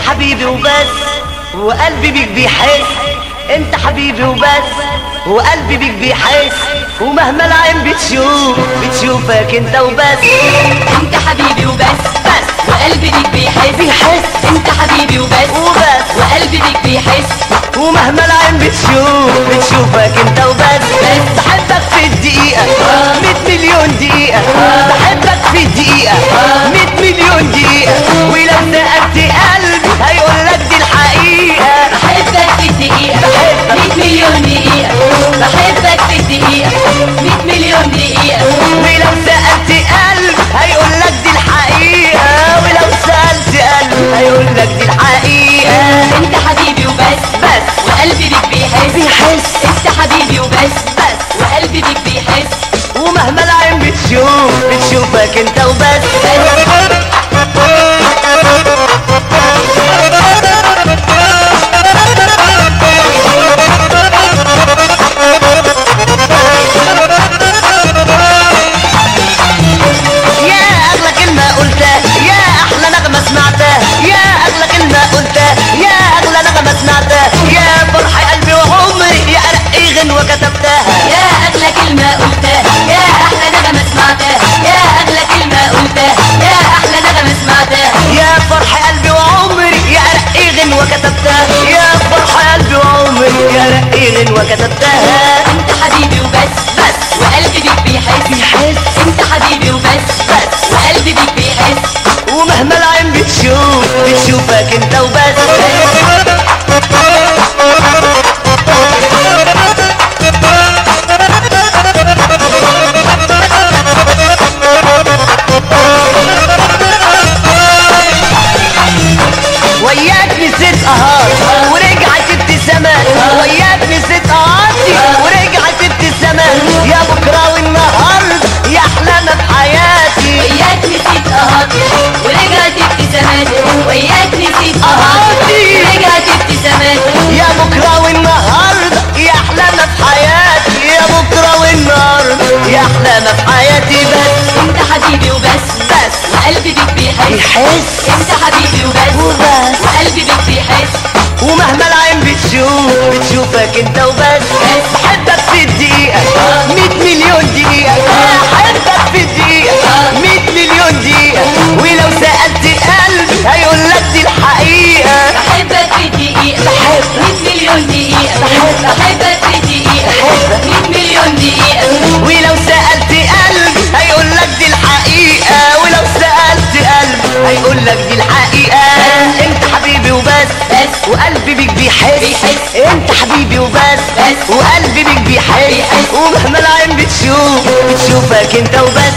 حبيبي وبس وقلبي بيك بيحس انت حبيبي وبس وقلبي بيك بيحس ومهما العين بتشوف بتشوفك انت وبس انت حبيبي وبس بس وقلبي بيك بيحس بيحس انت حبيبي وبس وبس وقلبي بيك بيحس ومهما العين بتشوف بتشوفك انت وبس بحبك في الدقيقة مية مليون دقيقة بحبك في الدقيقة مية مليون دقيقة ولو سألت قلبي هيقولك دي الحقيقة بحبك في الدقيقة 100 مليون دقيقة بحبك في الدقيقة 100 مليون دقيقة ولو سألت قلب هيقولك دي الحقيقة ولو سألت قلب هيقولك دي الحقيقة انت حبيبي وبس بس وقلبي بيك بيحس بيحس انت حبيبي وبس بس وقلبي بيك بيحس ومهما العين بتشوف بتشوفك انت وبس يا اغلى كلمة قلتها يا احلى نغمة سمعتها يا اغلى كلمة قلتها يا اغلى نغمة سمعتها يا فرح قلبي وعمري يا ارقي غنوة كتبتها يا اغلى كلمة قلتها يا احلى نغمة سمعتها يا اغلى كلمة قلتها يا احلى نغمة سمعتها يا فرح قلبي وعمري يا رقي غنوة كتبتها يا فرح قلبي وعمري يا رقي غنوة كتبتها انت حبيبي وبس بس وقلبي بيك بيحس بيحس. انت حبيبي وبس بس. وقلبي بيك بيحس ومهما العين بتشوف بتشوفك انت وبس وياك نسيت قهار ورجعت ابتسامات وياك نسيت قهارتي ورجعت ابتسامات يا بكره والنهارده يا احلامك حياتي وياك نسيت قهاتي ورجعت ابتساماتي وياك نسيت قهاتي. قهاتي ورجعت ابتساماتي يا بكرة والنهاردة يا أحلامك حياتي يا بكرة والنهاردة يا أحلامك حياتي بس انت حبيبي وبس بس وقلبي بيك بيحس بيحس انت حبيبي وبس وبس. وقلبي بيك بيحس ومهما العين بتشوف بتشوفك انت وبس بحبك في الدقيقة مية مليون دقيقة بحبك في الدقيقة مية مليون دقيقة ولو سألت قلبي هيقولك دي الحقيقة بحبك في الدقيقة بحبك. 100 مليون دقيقة بحبك. بحبك في الدقيقة بحبك. 100 مليون دقيقة ولو سألت قلبي هيقولك دي الحقيقة ولو سألت قلبي هيقولك دي الحقيقة انت حبيبي وبس بس. وقلبي بيك بيحس بيحس. انت حبيبي وبس بس. وقلبي بيك بيحس بيحس. ومهما العين بتشوف بتشوفك انت وبس